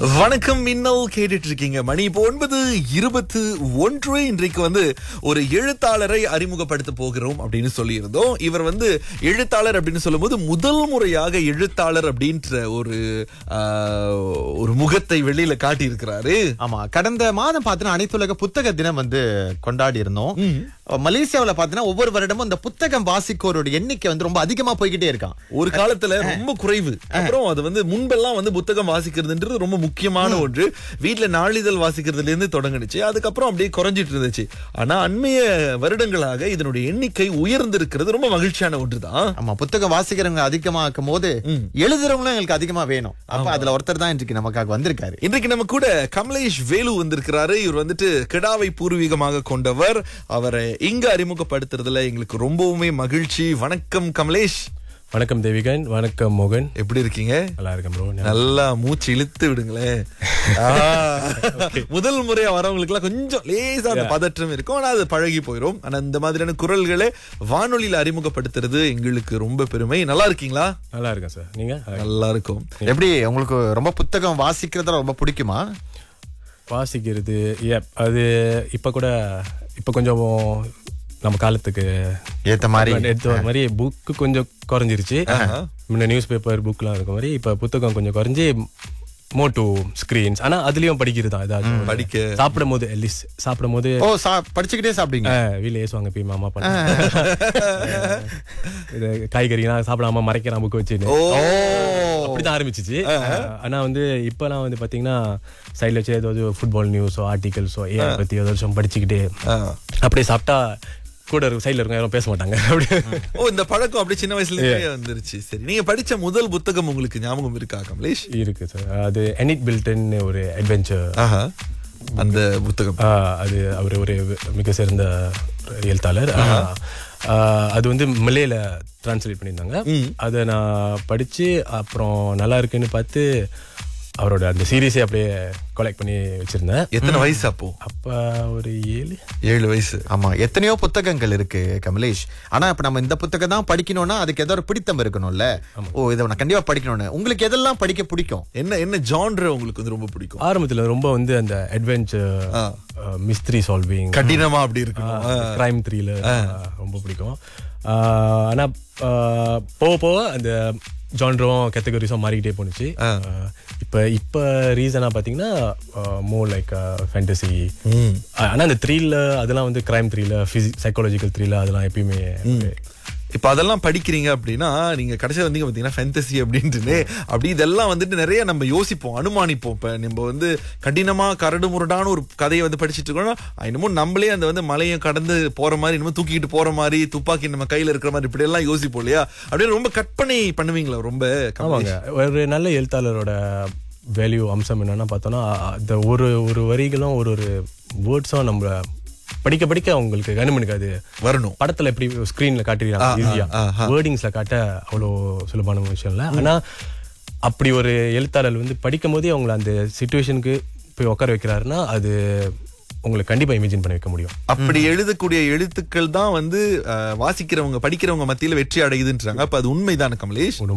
வணக்கம் மின்னல் கேட்டுட்டு இருக்கீங்க மணி இப்போ ஒன்பது இருபத்து ஒன்று இன்றைக்கு வந்து ஒரு எழுத்தாளரை அறிமுகப்படுத்த போகிறோம் அப்படின்னு சொல்லியிருந்தோம் இவர் வந்து எழுத்தாளர் அப்படின்னு சொல்லும்போது முதல் முறையாக எழுத்தாளர் அப்படின்ற ஒரு ஆஹ், ஒரு முகத்தை வெளியில காட்டி இருக்கிறாரு ஆமா கடந்த மாதம் பார்த்தீங்கன்னா அனைத்துலக புத்தக தினம் வந்து கொண்டாடி இருந்தோம் மலேசியாவுல பார்த்தீங்கன்னா ஒவ்வொரு வருடமும் இந்த புத்தகம் வாசிக்கோரோட எண்ணிக்கை வந்து ரொம்ப அதிகமா போய்கிட்டே இருக்கான் ஒரு காலத்துல ரொம்ப குறைவு அப்புறம் அது வந்து முன்பெல்லாம் வந்து புத்தகம் வாசிக்கிறதுன்றது ரொம்ப முக்கியமான ஒன்று வீட்ல நாளிதழ் வாசிக்கிறதுல இருந்து தொடங்குனுச்சு அதுக்கப்புறம் அப்படியே குறைஞ்சிட்டு இருந்துச்சு ஆனா அண்மைய வருடங்களாக இதனுடைய எண்ணிக்கை உயர்ந்திருக்கிறது ரொம்ப மகிழ்ச்சியான ஒன்றுதான் ஆமா புத்தகம் வாசிக்கிறவங்க அதிகமாக்கும் போது எழுதுறவங்களும் எங்களுக்கு அதிகமா வேணும் அப்ப அதுல ஒருத்தர் தான் இன்றைக்கு நமக்காக வந்திருக்காரு இன்றைக்கு நம்ம கூட கமலேஷ் வேலு வந்திருக்கிறாரு இவர் வந்துட்டு கிடாவை பூர்வீகமாக கொண்டவர் அவரை இங்க அறிமுகப்படுத்துறதுல எங்களுக்கு ரொம்பவுமே மகிழ்ச்சி வணக்கம் கமலேஷ் வணக்கம் தேவிகன் வணக்கம் மோகன் எப்படி இருக்கீங்க நல்லா இருக்கேன் ப்ரோ நல்லா மூச்சு இழுத்து விடுங்களேன் ஆ, முதல் முறையா வரவங்களுக்கு எல்லாம் கொஞ்சம் லேசா அந்த பதற்றம் இருக்கும் ஆனா அது பழகி போயிடும் ஆனா இந்த மாதிரியான குரல்களை வானொலியில அறிமுகப்படுத்துறது எங்களுக்கு ரொம்ப பெருமை நல்லா இருக்கீங்களா நல்லா இருக்கேன் சார் நீங்க நல்லா இருக்கும் எப்படி உங்களுக்கு ரொம்ப புத்தகம் வாசிக்கிறதுல ரொம்ப பிடிக்குமா வாசிக்கிறது yep, அது இப்ப கூட இப்ப கொஞ்சம் நம்ம காலத்துக்கு ஏத்த மாதிரி எடுத்து வர மாதிரி புக்கு கொஞ்சம் குறைஞ்சிருச்சு முன்ன நியூஸ் பேப்பர் புக்லாம் இருக்க மாதிரி இப்ப புத்தகம் கொஞ்சம் குறைஞ்சி மோ டு ஸ்கிரீன்ஸ் ஆனா அதுலயும் படிக்கிறது தான் ஏதாச்சும் படிக்க. சாப்பிடும் போது அட்லீஸ்ட் சாப்பிடும் போது ஓ சா படிச்சுக்கிட்டே சாப்பிடுங்க வீட்டில் ஏசுவாங்க போய் மாமா பண்ண இது காய்கறிலாம் சாப்பிடாம மறைக்கிறான் புக்கு வச்சுட்டு ஓ அப்படிதான் ஆரம்பிச்சிச்சு ஆனா வந்து இப்பெல்லாம் வந்து பாத்தீங்கன்னா சைட்ல வச்சு ஏதாவது ஃபுட்பால் நியூஸோ ஆர்டிகல்ஸோ ஏஐ பத்தி ஏதாச்சும் படிச்சுக்கிட்டே ஆ. அப்படியே சாப்பிட்டா கூட சைட்ல இருக்க யாரும் பேச மாட்டாங்க அப்படியே ஓ இந்த பழக்கம் அப்படி சின்ன வயசுல இருந்தே வந்துருச்சு சரி நீங்க படிச்ச முதல் புத்தகம் உங்களுக்கு ஞாபகம் இருக்கா கமலேஷ் இருக்கு சார் அது எனிட் பில்டன் ஒரு அட்வென்ச்சர் ஆஹா அந்த புத்தகம் அது அவர் ஒரு மிக சிறந்த எழுத்தாளர் ஆ, அது வந்து மலையில டிரான்ஸ்லேட் பண்ணியிருந்தாங்க அதை நான் படிச்சு அப்புறம் நல்லா இருக்குன்னு பார்த்து அவரோட அந்த சீரீஸே அப்படியே கலெக்ட் பண்ணி வச்சிருந்தேன் எத்தனை வயசு அப்போ அப்ப ஒரு ஏழு ஏழு வயசு ஆமா எத்தனையோ புத்தகங்கள் இருக்கு கமலேஷ் ஆனா இப்ப நம்ம இந்த புத்தகம் தான் படிக்கணும்னா அதுக்கு ஏதோ ஒரு பிடித்தம் இருக்கணும்ல ஓ இதை நான் கண்டிப்பா படிக்கணும்னு உங்களுக்கு எதெல்லாம் படிக்க பிடிக்கும் என்ன என்ன ஜான்ரு உங்களுக்கு வந்து ரொம்ப பிடிக்கும் ஆரம்பத்துல ரொம்ப வந்து அந்த அட்வென்ச்சர் ஆ. மிஸ்ட்ரி சால்விங் கடினமா அப்படி இருக்கணும் கிரைம் த்ரீல ரொம்ப பிடிக்கும் ஆ, ஆனா ஆ, போக போக அந்த ஜான்ரும் கேட்டகரிஸும் மாறிக்கிட்டே போணுச்சு ஆ, இப்ப இப்ப ரீசனா பாத்தீங்கன்னா மோ லைக் ஃபேண்டசி ஆனா அந்த த்ரீல அதெல்லாம் வந்து கிரைம் த்ரீல பிசிக் சைக்காலஜிக்கல் த்ரீல அதெல்லாம் எப்பயுமே இப்ப அதெல்லாம் படிக்கிறீங்க அப்படின்னா நீங்க கடைசியா வந்தீங்க பாத்தீங்கன்னா ஃபேண்டசி அப்படின்ட்டு அப்படி இதெல்லாம் வந்துட்டு நிறைய நம்ம யோசிப்போம் அனுமானிப்போம் இப்ப நம்ம வந்து கடினமா கரடு முரடான ஒரு கதையை வந்து படிச்சிட்டு இருக்கோம்னா என்னமோ நம்மளே அந்த வந்து மலையை கடந்து போற மாதிரி என்னமோ தூக்கிட்டு போற மாதிரி துப்பாக்கி நம்ம கையில இருக்கிற மாதிரி இப்படி எல்லாம் யோசிப்போம் இல்லையா அப்படியே ரொம்ப கற்பனை பண்ணுவீங்களா ரொம்ப ஆமாங்க ஒரு நல்ல எழுத்தாளரோட வேல்யூ அம்சம் என்னன்னா பார்த்தோம்னா அந்த ஒரு ஒரு வரிகளும் ஒரு ஒரு வேர்ட்ஸும் நம்ம படிக்க படிக்க உங்களுக்கு கவனிமனுக்கு அது வரணும் படத்துல எப்படி ஸ்கிரீன்ல காட்டிடுறாங்க ஈஸியா வேர்டிங்ஸ்ல காட்ட அவ்வளோ சுலபான விஷயம் இல்லை ஆனா அப்படி ஒரு எழுத்தாளர் வந்து படிக்கும் போதே அவங்கள அந்த சுச்சுவேஷனுக்கு போய் உட்கார வைக்கிறாருன்னா அது உங்களுக்கு கண்டிப்பா இமேஜின் பண்ணி வைக்க முடியும் அப்படி எழுதக்கூடிய எழுத்துக்கள் தான் வந்து அஹ், வாசிக்கிறவங்க படிக்கிறவங்க மத்தியில வெற்றி அடையுதுன்றாங்க அப்ப அது உண்மைதானே கமலேஷ்